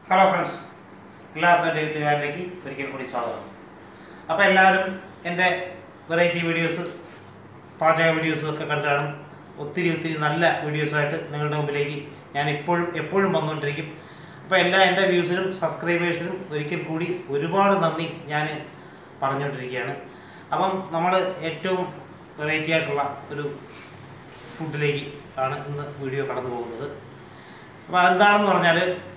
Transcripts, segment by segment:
hello friends എല്ലാവർക്കും എൻ്റെ YouTube ചാനലിലേക്ക് ഒരിക്കൽ കൂടി സ്വാഗതം അപ്പോൾ എല്ലാവരും എൻ്റെ വെറൈറ്റി വീഡിയോസ് പാചക വീഡിയോസും ഒക്കെ കണ്ടു കാണും ഒത്തിരി ഒത്തിരി നല്ല വീഡിയോസുമായിട്ട് നിങ്ങളുടെ മുമ്പിലേക്ക് ഞാൻ ഇപ്പോഴും എപ്പോഴും വന്നുകൊണ്ടിരിക്കും അപ്പോൾ എല്ലാ എൻ്റെ വ്യൂസിനും സബ്സ്ക്രൈബേഴ്സിനും ഒരിക്കൽ കൂടി ഒരുപാട് നന്ദി ഞാൻ പറഞ്ഞുകൊണ്ടിരിക്കുകയാണ് അപ്പം നമ്മൾ ഏറ്റവും വെറൈറ്റി ആയിട്ടുള്ള ഒരു ഫുഡിലേക്ക് ആണ് ഇന്ന് വീഡിയോ കടന്നു പോകുന്നത് അപ്പോൾ എന്താണെന്ന് പറഞ്ഞാൽ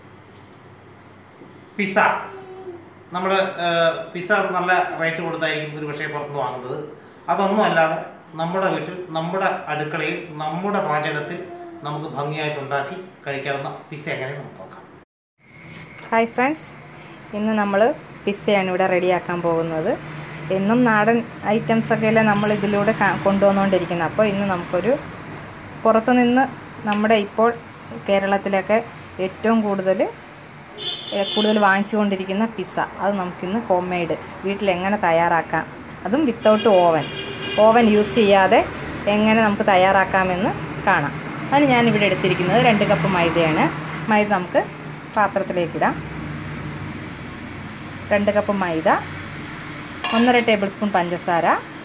പിസ്സ നമ്മൾ പിസ്സ നല്ല റേറ്റ് കൊടുത്തായിരിക്കും ഒരു പക്ഷേ പുറത്തുനിന്ന് വാങ്ങുന്നത് അതൊന്നും അല്ലാതെ നമ്മുടെ വീട്ടിൽ നമ്മുടെ അടുക്കളയിൽ നമ്മുടെ പാചകത്തിൽ നമുക്ക് ഭംഗിയായിട്ട് ഉണ്ടാക്കി കഴിക്കാവുന്ന പിസ്സ എങ്ങനെ നമുക്ക് നോക്കാം ഹായ് ഫ്രണ്ട്സ് ഇന്ന് നമ്മൾ പിസ്സയാണ് ഇവിടെ റെഡിയാക്കാൻ പോകുന്നത് എന്നും നാടൻ ഐറ്റംസ് ഒക്കെ അല്ലേ നമ്മൾ ഇതിലൂടെ കാ- കൊണ്ടുവന്നുകൊണ്ടിരിക്കുന്നത് അപ്പോൾ ഇന്ന് നമുക്കൊരു പുറത്തുനിന്ന് നമ്മുടെ ഇപ്പോൾ കേരളത്തിലൊക്കെ ഏറ്റവും കൂടുതൽ ഏ, കൂടുതൽ വാങ്ങിച്ചുകൊണ്ടിരിക്കുന്ന പിസ്സ അത് നമുക്കിന്ന് ഹോം മെയ്ഡ് വീട്ടിൽ എങ്ങനെ തയ്യാറാക്കാം അതും വിത്തൗട്ട് ഓവൻ ഓവൻ യൂസ് ചെയ്യാതെ എങ്ങനെ നമുക്ക് തയ്യാറാക്കാമെന്ന് കാണാം അതിന് ഞാനിവിടെ എടുത്തിരിക്കുന്നത് രണ്ട് കപ്പ് മൈദയാണ് മൈദ നമുക്ക് പാത്രത്തിലേക്കിടാം രണ്ട് കപ്പ് മൈദ ഒന്നര ടേബിൾ സ്പൂൺ പഞ്ചസാര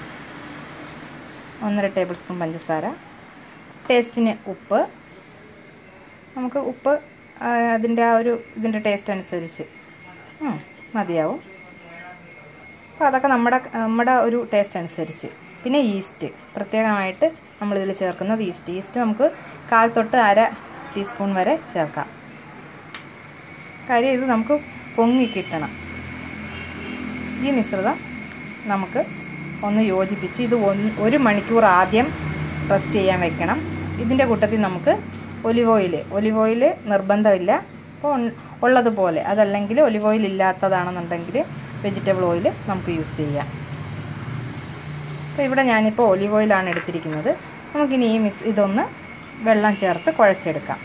ഒന്നര ടേബിൾ സ്പൂൺ പഞ്ചസാര ടേസ്റ്റിന് ഉപ്പ് നമുക്ക് ഉപ്പ് ആ, അതിൻ്റെ ആ ഒരു ഇതിൻ്റെ ടേസ്റ്റ് അനുസരിച്ച് ഉം, മതിയാവും അപ്പോൾ അതൊക്കെ നമ്മുടെ നമ്മുടെ ഒരു ടേസ്റ്റ് അനുസരിച്ച് പിന്നെ ഈസ്റ്റ് പ്രത്യേകമായിട്ട് നമ്മളിതിൽ ചേർക്കുന്നത് ഈസ്റ്റ് ഈസ്റ്റ് നമുക്ക് കാൽ തൊട്ട് അര ടീസ്പൂൺ വരെ ചേർക്കാം കാര്യം ഇത് നമുക്ക് പൊങ്ങി കിട്ടണം ഈ മിശ്രിതം നമുക്ക് ഒന്ന് യോജിപ്പിച്ച് ഇത് ഒന്ന് ഒരു മണിക്കൂർ ആദ്യം റെസ്റ്റ് ചെയ്യാൻ വെക്കണം ഇതിൻ്റെ കൂട്ടത്തിൽ നമുക്ക് ഒലിവ് ഓയിൽ ഒലിവ് ഓയിൽ നിർബന്ധമില്ല അപ്പോൾ ഉൺ- ഉള്ളതുപോലെ അതല്ലെങ്കിൽ ഒലിവ് ഓയിൽ ഇല്ലാത്തതാണെന്നുണ്ടെങ്കിൽ വെജിറ്റബിൾ ഓയിൽ നമുക്ക് യൂസ് ചെയ്യാം അപ്പോൾ ഇവിടെ ഞാനിപ്പോൾ ഒലിവ് ഓയിലാണ് എടുത്തിരിക്കുന്നത് നമുക്കിനി ഈ മിസ് ഇതൊന്ന് വെള്ളം ചേർത്ത് കുഴച്ചെടുക്കാം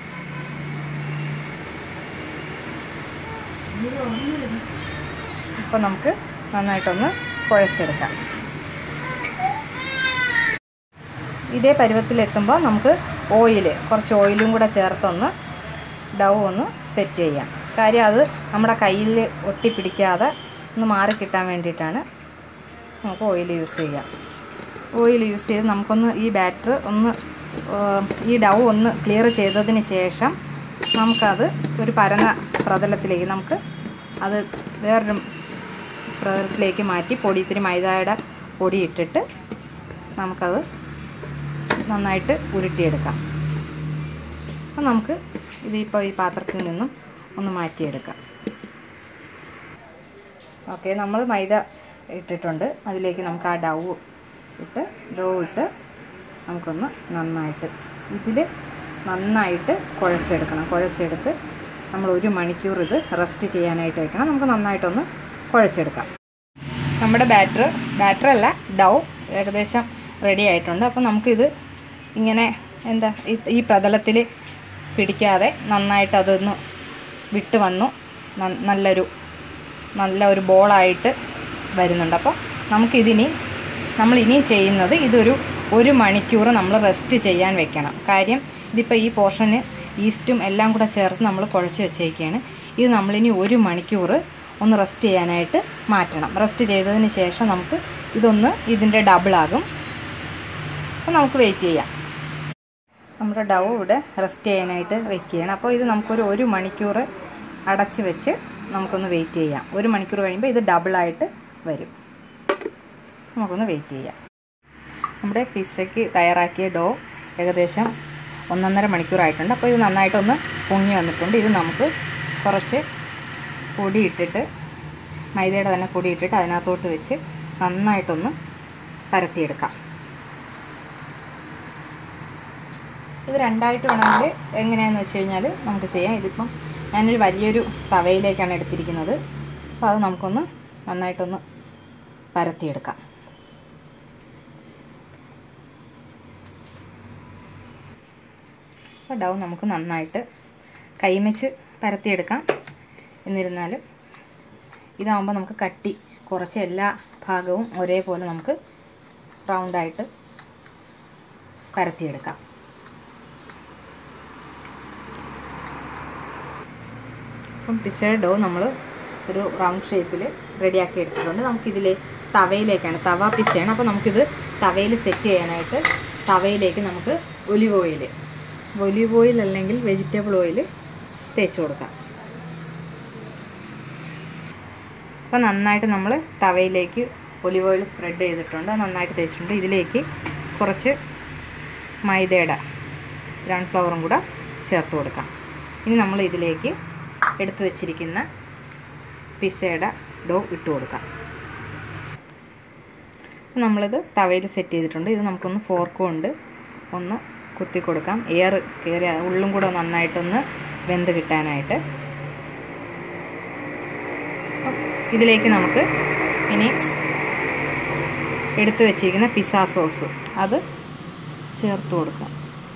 അപ്പോൾ നമുക്ക് നന്നായിട്ടൊന്ന് കുഴച്ചെടുക്കാം ഇതേ പരുവത്തിലെത്തുമ്പോൾ നമുക്ക് ഓയിൽ കുറച്ച് ഓയിലും കൂടെ ചേർത്തൊന്ന് ഡൗ ഒന്ന് സെറ്റ് ചെയ്യാം കാര്യം അത് നമ്മുടെ കയ്യിൽ ഒട്ടിപ്പിടിക്കാതെ ഒന്ന് മാറി കിട്ടാൻ വേണ്ടിയിട്ടാണ് നമുക്ക് ഓയിൽ യൂസ് ചെയ്യാം ഓയിൽ യൂസ് ചെയ്ത് നമുക്കൊന്ന് ഈ ബാറ്റർ ഒന്ന് ഏഹ്, ഈ ഡൗ ഒന്ന് ക്ലിയർ ചെയ്തതിന് ശേഷം നമുക്കത് ഒരു പരന്ന പ്രതലത്തിലേക്ക് നമുക്ക് അത് വേറൊരു പ്രതലത്തിലേക്ക് മാറ്റി പൊടി ഇത്തിരി മൈദയുടെ പൊടി ഇട്ടിട്ട് നമുക്കത് നന്നായിട്ട് ഉരുട്ടിയെടുക്കാം അപ്പം നമുക്ക് ഇതിപ്പോൾ ഈ പാത്രത്തിൽ നിന്നും ഒന്ന് മാറ്റിയെടുക്കാം ഓക്കെ നമ്മൾ മൈദ ഇട്ടിട്ടുണ്ട് അതിലേക്ക് നമുക്ക് ആ ഡൗ ഇട്ട് ഡോ ഇട്ട് നമുക്കൊന്ന് നന്നായിട്ട് ഇതിൽ നന്നായിട്ട് കുഴച്ചെടുക്കണം കുഴച്ചെടുത്ത് നമ്മൾ ഒരു മണിക്കൂർ ഇത് റെസ്റ്റ് ചെയ്യാനായിട്ട് വെക്കണം നമുക്ക് നന്നായിട്ടൊന്ന് കുഴച്ചെടുക്കാം നമ്മുടെ ബാറ്റർ ബാറ്റർ അല്ല ഡൗ ഏകദേശം റെഡി ആയിട്ടുണ്ട് അപ്പോൾ നമുക്കിത് ഇങ്ങനെ എന്താ ഈ- ഈ പ്രതലത്തിൽ പിടിക്കാതെ നന്നായിട്ട് അതൊന്ന് വിട്ട് വന്നു ന- നല്ലൊരു നല്ല ഒരു ബോളായിട്ട് വരുന്നുണ്ട് അപ്പോൾ നമുക്കിതിനി നമ്മൾ ഇനിയും ചെയ്യുന്നത് ഇതൊരു ഒരു മണിക്കൂർ നമ്മൾ റെസ്റ്റ് ചെയ്യാൻ വെക്കണം കാര്യം ഇതിപ്പോൾ ഈ പോർഷന് ഈസ്റ്റും എല്ലാം കൂടെ ചേർത്ത് നമ്മൾ കുഴച്ച് വെച്ചേക്കാണ് ഇത് നമ്മളിനി ഒരു മണിക്കൂർ ഒന്ന് റെസ്റ്റ് ചെയ്യാനായിട്ട് മാറ്റണം റെസ്റ്റ് ചെയ്തതിന് ശേഷം നമുക്ക് ഇതൊന്ന് ഇതിൻ്റെ ഡബിളാകും അപ്പോൾ നമുക്ക് വെയിറ്റ് ചെയ്യാം നമ്മുടെ ഡവ് ഇവിടെ റെസ്റ്റ് ചെയ്യാനായിട്ട് വെക്കുകയാണ് അപ്പോൾ ഇത് നമുക്കൊരു ഒരു മണിക്കൂർ അടച്ച് വെച്ച് നമുക്കൊന്ന് വെയിറ്റ് ചെയ്യാം ഒരു മണിക്കൂർ കഴിയുമ്പോൾ ഇത് ഡബിളായിട്ട് വരും നമുക്കൊന്ന് വെയിറ്റ് ചെയ്യാം നമ്മുടെ പിസ്സയ്ക്ക് തയ്യാറാക്കിയ ഡോ ഏകദേശം ഒന്നൊന്നര മണിക്കൂറായിട്ടുണ്ട് അപ്പോൾ ഇത് നന്നായിട്ടൊന്ന് പൊങ്ങി വന്നിട്ടുണ്ട് ഇത് നമുക്ക് കുറച്ച് പൊടി ഇട്ടിട്ട് മൈദയുടെ തന്നെ പൊടി ഇട്ടിട്ട് അതിനകത്തോട്ട് വെച്ച് നന്നായിട്ടൊന്ന് പരത്തിയെടുക്കാം ഇത് രണ്ടായിട്ട് വേണമെങ്കിൽ എങ്ങനെയാണെന്ന് വെച്ച് കഴിഞ്ഞാൽ നമുക്ക് ചെയ്യാം ഇതിപ്പം ഞാനൊരു വലിയൊരു തവയിലേക്കാണ് എടുത്തിരിക്കുന്നത് അപ്പോൾ അത് നമുക്കൊന്ന് നന്നായിട്ടൊന്ന് പരത്തിയെടുക്കാം അപ്പോൾ ഡൗ നമുക്ക് നന്നായിട്ട് കൈമച്ച് പരത്തിയെടുക്കാം എന്നിരുന്നാലും ഇതാകുമ്പോൾ നമുക്ക് കട്ടി കുറച്ച് എല്ലാ ഭാഗവും ഒരേപോലെ നമുക്ക് റൗണ്ടായിട്ട് പരത്തിയെടുക്കാം അപ്പം പിസയുടെ ഡോ നമ്മൾ ഒരു റൗണ്ട് ഷേപ്പിൽ റെഡിയാക്കി എടുത്തിട്ടുണ്ട് നമുക്കിതിൽ തവയിലേക്കാണ് തവ പിസയാണ് അപ്പോൾ നമുക്കിത് തവയിൽ സെറ്റ് ചെയ്യാനായിട്ട് തവയിലേക്ക് നമുക്ക് ഒലിവ് ഓയിൽ ഒലിവ് ഓയിൽ അല്ലെങ്കിൽ വെജിറ്റബിൾ ഓയിൽ തേച്ച് കൊടുക്കാം അപ്പോൾ നന്നായിട്ട് നമ്മൾ തവയിലേക്ക് ഒലിവ് ഓയിൽ സ്പ്രെഡ് ചെയ്തിട്ടുണ്ട് അത് നന്നായിട്ട് തേച്ചിട്ടുണ്ട് ഇതിലേക്ക് കുറച്ച് മൈദയുടെ ഗ്രൗണ്ട് ഫ്ലവറും കൂടെ ചേർത്ത് കൊടുക്കാം ഇനി നമ്മൾ ഇതിലേക്ക് എടുത്തു വച്ചിരിക്കുന്ന പിസയുടെ ഡോ ഇട്ട് കൊടുക്കാം നമ്മളിത് തവയിൽ സെറ്റ് ചെയ്തിട്ടുണ്ട് ഇത് നമുക്കൊന്ന് ഫോർക്ക് കൊണ്ട് ഒന്ന് കുത്തി കൊടുക്കാം എയർ കയറി ഉള്ളും കൂടെ നന്നായിട്ടൊന്ന് വെന്ത് കിട്ടാനായിട്ട് ഇതിലേക്ക് നമുക്ക് ഇനി എടുത്തു വച്ചിരിക്കുന്ന പിസ്സ സോസ് അത് ചേർത്ത് കൊടുക്കാം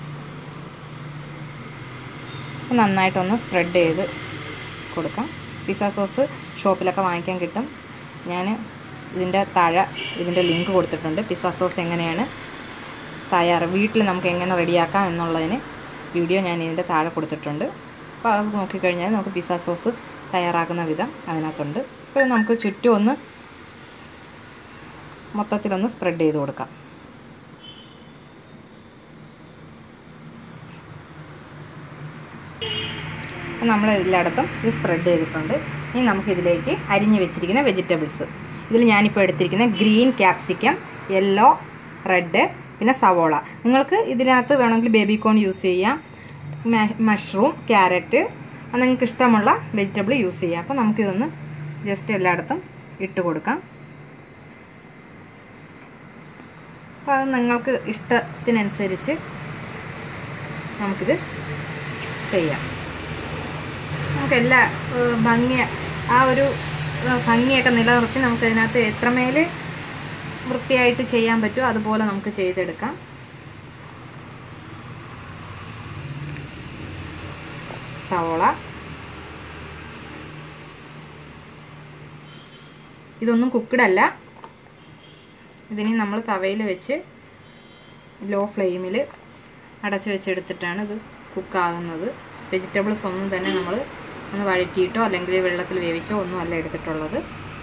നന്നായിട്ടൊന്ന് സ്പ്രെഡ് ചെയ്ത് കൊടുക്കാം പിസ്സ സോസ് ഷോപ്പിലൊക്കെ വാങ്ങിക്കാൻ കിട്ടും ഞാൻ ഇതിൻ്റെ താഴെ ഇതിൻ്റെ ലിങ്ക് കൊടുത്തിട്ടുണ്ട് പിസ്സ സോസ് എങ്ങനെയാണ് തയ്യാറ് വീട്ടിൽ നമുക്ക് എങ്ങനെ റെഡിയാക്കാം എന്നുള്ളതിന് വീഡിയോ ഞാൻ ഇതിൻ്റെ താഴെ കൊടുത്തിട്ടുണ്ട് അപ്പോൾ അത് നോക്കിക്കഴിഞ്ഞാൽ നമുക്ക് പിസ്സ സോസ് തയ്യാറാക്കുന്ന വിധം അതിനകത്തുണ്ട് അപ്പോൾ ഇത് നമുക്ക് ചുറ്റും ഒന്ന് മൊത്തത്തിലൊന്ന് സ്പ്രെഡ് ചെയ്ത് കൊടുക്കാം നമ്മൾ എല്ലായിടത്തും ഇത് സ്പ്രെഡ് ചെയ്തിട്ടുണ്ട് ഇനി നമുക്കിതിലേക്ക് അരിഞ്ഞ് വെച്ചിരിക്കുന്ന വെജിറ്റബിൾസ് ഇതിൽ ഞാനിപ്പോൾ എടുത്തിരിക്കുന്ന ഗ്രീൻ ക്യാപ്സിക്കം യെല്ലോ റെഡ് പിന്നെ സവോള നിങ്ങൾക്ക് ഇതിനകത്ത് വേണമെങ്കിൽ ബേബി കോൺ യൂസ് ചെയ്യാം മഷ്റൂം ക്യാരറ്റ് അത് നിങ്ങൾക്ക് ഇഷ്ടമുള്ള വെജിറ്റബിൾ യൂസ് ചെയ്യാം അപ്പോൾ നമുക്കിതൊന്ന് ജസ്റ്റ് എല്ലായിടത്തും ഇട്ട് കൊടുക്കാം അപ്പോൾ അത് നിങ്ങൾക്ക് ഇഷ്ടത്തിനനുസരിച്ച് നമുക്കിത് ചെയ്യാം നമുക്കെല്ലാ ഭംഗി ആ ഒരു ഭംഗിയൊക്കെ നിലനിർത്തി നമുക്ക് അതിനകത്ത് എത്രമേൽ വൃത്തിയായിട്ട് ചെയ്യാൻ പറ്റുമോ അതുപോലെ നമുക്ക് ചെയ്തെടുക്കാം സവോള ഇതൊന്നും കുക്കഡ് അല്ല ഇതിനി നമ്മൾ തവയിൽ വെച്ച് ലോ ഫ്ലെയിമിൽ അടച്ച് വെച്ചെടുത്തിട്ടാണ് ഇത് കുക്കാകുന്നത് വെജിറ്റബിൾസ് ഒന്നും തന്നെ നമ്മൾ ഒന്ന് വഴറ്റിയിട്ടോ അല്ലെങ്കിൽ വെള്ളത്തിൽ വേവിച്ചോ ഒന്നും അല്ല എടുത്തിട്ടുള്ളത്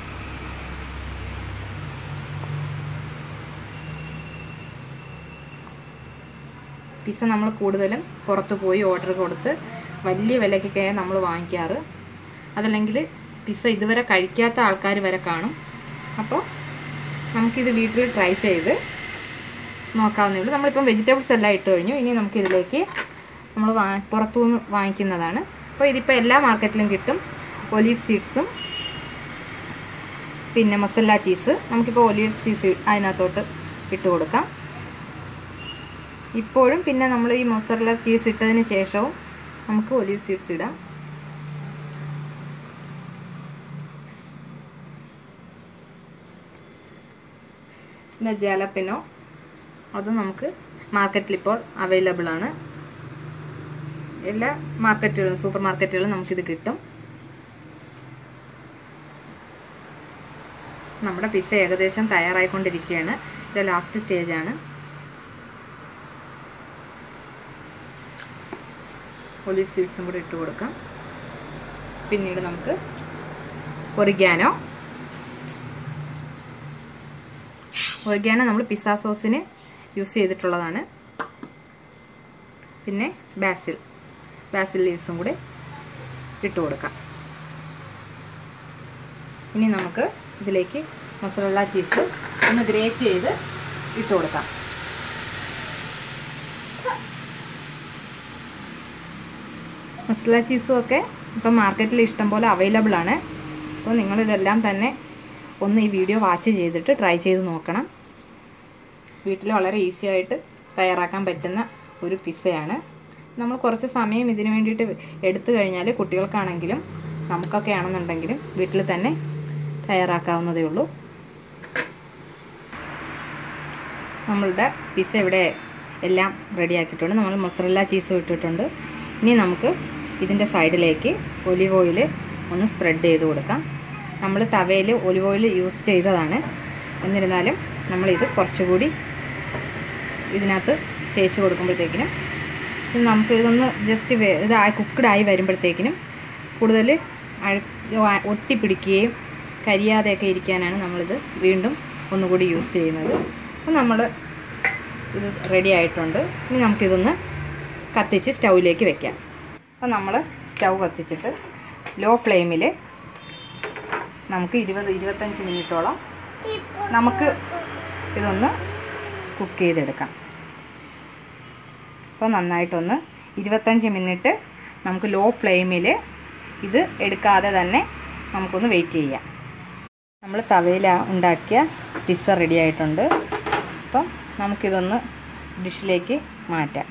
പിസ്സ നമ്മൾ കൂടുതലും പുറത്ത് പോയി ഓർഡർ കൊടുത്ത് വലിയ വിലയ്ക്കൊക്കെ നമ്മൾ വാങ്ങിക്കാറ് അതല്ലെങ്കിൽ പിസ്സ ഇതുവരെ കഴിക്കാത്ത ആൾക്കാർ വരെ കാണും അപ്പോൾ നമുക്കിത് വീട്ടിൽ ട്രൈ ചെയ്ത് നോക്കാവുന്നേ ഉള്ളൂ നമ്മളിപ്പം വെജിറ്റബിൾസ് എല്ലാം ഇട്ട് കഴിഞ്ഞു ഇനി നമുക്കിതിലേക്ക് നമ്മൾ വാ പുറത്തുനിന്ന് വാങ്ങിക്കുന്നതാണ് അപ്പോൾ ഇതിപ്പോൾ എല്ലാ മാർക്കറ്റിലും കിട്ടും ഒലീവ് സീഡ്സും പിന്നെ മസല്ല ചീസ് നമുക്കിപ്പോൾ ഒലീവ് സീസ് അതിനകത്തോട്ട് ഇട്ട് കൊടുക്കാം ഇപ്പോഴും പിന്നെ നമ്മൾ ഈ മൊസറല്ല ചീസ് ഇട്ടതിന് ശേഷവും നമുക്ക് ഒലീവ് സീഡ്സ് ഇടാം പിന്നെ ജലപ്പിനോ അതും നമുക്ക് മാർക്കറ്റിൽ ഇപ്പോൾ അവൈലബിൾ ആണ് എല്ലാ മാർക്കറ്റുകളും സൂപ്പർ മാർക്കറ്റുകളും നമുക്കിത് കിട്ടും നമ്മുടെ പിസ്സ ഏകദേശം തയ്യാറായിക്കൊണ്ടിരിക്കുകയാണ് ഇത് ലാസ്റ്റ് സ്റ്റേജാണ് ഒലിവ് സീഡ്സും കൂടി ഇട്ട് കൊടുക്കാം പിന്നീട് നമുക്ക് ഒറിഗാനോ ഒറിഗാനോ നമ്മൾ പിസ്സ സോസിന് യൂസ് ചെയ്തിട്ടുള്ളതാണ് പിന്നെ ബാസിൽ ബാസിൽ ലീവ്സും കൂടി ഇട്ട് കൊടുക്കാം ഇനി നമുക്ക് ഇതിലേക്ക് മൊസറല്ല ചീസ് ഒന്ന് ഗ്രേറ്റ് ചെയ്ത് ഇട്ട് കൊടുക്കാം മസാല ചീസും ഒക്കെ ഇപ്പം മാർക്കറ്റിൽ ഇഷ്ടം പോലെ അവൈലബിൾ ആണ് അപ്പോൾ നിങ്ങളിതെല്ലാം തന്നെ ഒന്ന് ഈ വീഡിയോ വാച്ച് ചെയ്തിട്ട് ട്രൈ ചെയ്ത് നോക്കണം വീട്ടിൽ വളരെ ഈസി ആയിട്ട് തയ്യാറാക്കാൻ പറ്റുന്ന ഒരു പിസ്സയാണ് നമ്മൾ കുറച്ച് സമയം ഇതിനു വേണ്ടിയിട്ട് എടുത്തു കഴിഞ്ഞാൽ കുട്ടികൾക്കാണെങ്കിലും നമുക്കൊക്കെ ആണെന്നുണ്ടെങ്കിലും വീട്ടിൽ തന്നെ തയ്യാറാക്കാവുന്നതേ ഉള്ളൂ നമ്മളുടെ പിസ്സ ഇവിടെ എല്ലാം റെഡിയാക്കിയിട്ടുണ്ട് നമ്മൾ മൊസറല്ല ചീസും ഇട്ടിട്ടുണ്ട് ഇനി നമുക്ക് ഇതിൻ്റെ സൈഡിലേക്ക് ഒലിവ് ഓയിൽ ഒന്ന് സ്പ്രെഡ് ചെയ്ത് കൊടുക്കാം നമ്മൾ തവയിൽ ഒലിവ് ഓയിൽ യൂസ് ചെയ്തതാണ് എന്നിരുന്നാലും നമ്മളിത് കുറച്ചുകൂടി ഇതിനകത്ത് തേച്ച് കൊടുക്കുമ്പോഴത്തേക്കിനും ഇത് നമുക്ക് ഇതൊന്ന് ജസ്റ്റ് ഇതായി കുക്കഡായി വരുമ്പോഴത്തേക്കിനും കൂടുതൽ അഴ ഒട്ടിപ്പിടിക്കുകയും കരിയാതെയൊക്കെ ഇരിക്കാനാണ് നമ്മളിത് വീണ്ടും ഒന്നുകൂടി യൂസ് ചെയ്യുന്നത് അപ്പോൾ നമ്മൾ ഇത് റെഡി ആയിട്ടുണ്ട് ഇനി നമുക്കിതൊന്ന് കത്തിച്ച് സ്റ്റൗവിലേക്ക് വെക്കാം അപ്പോൾ നമ്മൾ സ്റ്റൗ കത്തിച്ചിട്ട് ലോ ഫ്ലെയിമിൽ നമുക്ക് ഇരുപത് ഇരുപത്തഞ്ച് മിനിറ്റോളം നമുക്ക് ഇതൊന്ന് കുക്ക് ചെയ്തെടുക്കാം അപ്പോൾ നന്നായിട്ടൊന്ന് ഇരുപത്തഞ്ച് മിനിറ്റ് നമുക്ക് ലോ ഫ്ലെയിമിൽ ഇത് എടുക്കാതെ തന്നെ നമുക്കൊന്ന് വെയിറ്റ് ചെയ്യാം നമ്മൾ തവയിൽ ഉണ്ടാക്കിയ പിസ്സ റെഡി ആയിട്ടുണ്ട് അപ്പം നമുക്കിതൊന്ന് ഡിഷിലേക്ക് മാറ്റാം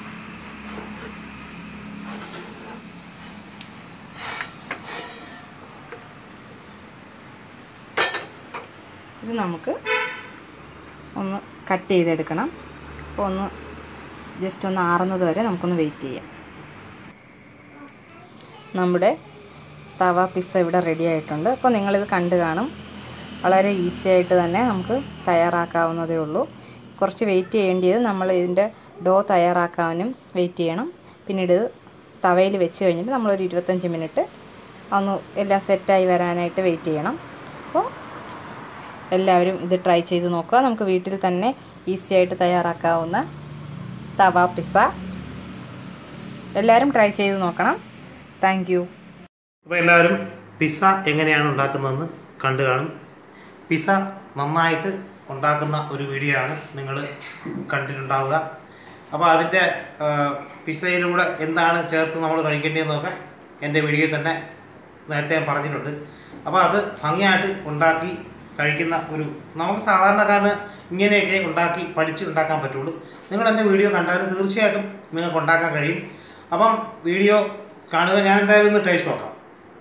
ഇത് നമുക്ക് ഒന്ന് കട്ട് ചെയ്തെടുക്കണം അപ്പോൾ ഒന്ന് ജസ്റ്റ് ഒന്ന് ആറുന്നത് വരെ നമുക്കൊന്ന് വെയിറ്റ് ചെയ്യാം നമ്മുടെ തവ പിസ്സ ഇവിടെ റെഡി ആയിട്ടുണ്ട് അപ്പോൾ നിങ്ങളിത് കണ്ടു കാണും വളരെ ഈസി ആയിട്ട് തന്നെ നമുക്ക് തയ്യാറാക്കാവുന്നതേ ഉള്ളൂ കുറച്ച് വെയിറ്റ് ചെയ്യേണ്ടത് നമ്മൾ ഇതിൻ്റെ ഡോ തയ്യാറാക്കാനും വെയിറ്റ് ചെയ്യണം പിന്നീട് ഇത് തവയിൽ വെച്ച് കഴിഞ്ഞിട്ട് നമ്മളൊരു ഇരുപത്തഞ്ച് മിനിറ്റ് ഒന്ന് എല്ലാം സെറ്റായി വരാനായിട്ട് വെയിറ്റ് ചെയ്യണം അപ്പോൾ എല്ലാവരും ഇത് ട്രൈ ചെയ്ത് നോക്കുക നമുക്ക് വീട്ടിൽ തന്നെ ഈസി ആയിട്ട് തയ്യാറാക്കാവുന്ന തവ പിസ്സ എല്ലാവരും ട്രൈ ചെയ്ത് നോക്കണം താങ്ക് യു അപ്പോൾ എല്ലാവരും പിസ്സ എങ്ങനെയാണ് ഉണ്ടാക്കുന്നതെന്ന് കണ്ടു കാണും പിസ്സ നന്നായിട്ട് ഉണ്ടാക്കുന്ന ഒരു വീഡിയോ ആണ് നിങ്ങൾ കണ്ടിട്ടുണ്ടാവുക അപ്പോൾ അതിൻ്റെ ആ, പിസ്സയിലൂടെ എന്താണ് ചേർത്ത് നമ്മൾ കഴിക്കേണ്ടതെന്നൊക്കെ എൻ്റെ വീഡിയോയിൽ തന്നെ നേരത്തെ ഞാൻ പറഞ്ഞിട്ടുണ്ട് അപ്പോൾ അത് ഭംഗിയായിട്ട് ഉണ്ടാക്കി കഴിക്കുന്ന ഒരു നമുക്ക് സാധാരണക്കാരന് ഇങ്ങനെയൊക്കെ ഉണ്ടാക്കി പഠിച്ച് ഉണ്ടാക്കാൻ പറ്റുള്ളൂ നിങ്ങൾ എൻ്റെ വീഡിയോ കണ്ടാൽ തീർച്ചയായിട്ടും നിങ്ങൾക്ക് ഉണ്ടാക്കാൻ കഴിയും അപ്പം വീഡിയോ കാണുക ഞാൻ എന്തായാലും ഒന്ന് ടേസ്റ്റ് നോക്കാം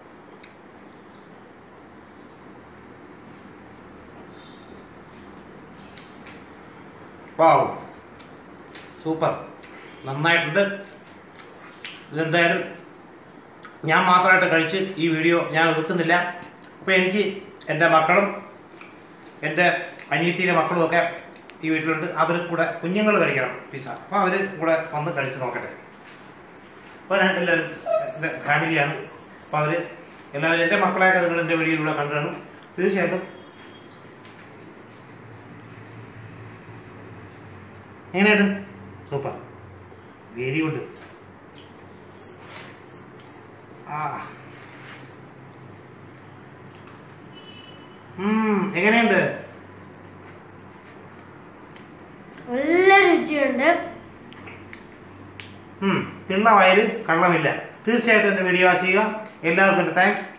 വാവ് സൂപ്പർ നന്നായിട്ടുണ്ട് ഇതെന്തായാലും ഞാൻ മാത്രമായിട്ട് കഴിച്ച് ഈ വീഡിയോ ഞാൻ ഒതുക്കുന്നില്ല അപ്പോൾ എനിക്ക് എൻ്റെ മക്കളും എൻ്റെ അനിയത്തിയിലെ മക്കളും ഒക്കെ ഈ വീട്ടിലുണ്ട് അവർ കൂടെ കുഞ്ഞുങ്ങൾ കഴിക്കണം പിസ്സ അപ്പോൾ അവർ കൂടെ വന്ന് കഴിച്ച് നോക്കട്ടെ അപ്പോൾ ഞാൻ എല്ലാവരും എൻ്റെ ഫാമിലിയാണ് അപ്പോൾ അവർ എല്ലാവരും എൻ്റെ മക്കളെയൊക്കെ നിങ്ങൾ എൻ്റെ വീഡിയോയിലൂടെ കണ്ടാണ് തീർച്ചയായിട്ടും എങ്ങനെയുണ്ട് സൂപ്പർ വെരി ഗുഡ് ആ ഉം, എങ്ങനെയുണ്ട് നല്ല രുചിയുണ്ട് ഉം, പിള്ള വയലിൽ കള്ളമില്ല തീർച്ചയായിട്ടും എൻ്റെ വീഡിയോ ചെയ്യുക എല്ലാവർക്കും എൻ്റെ താങ്ക്സ്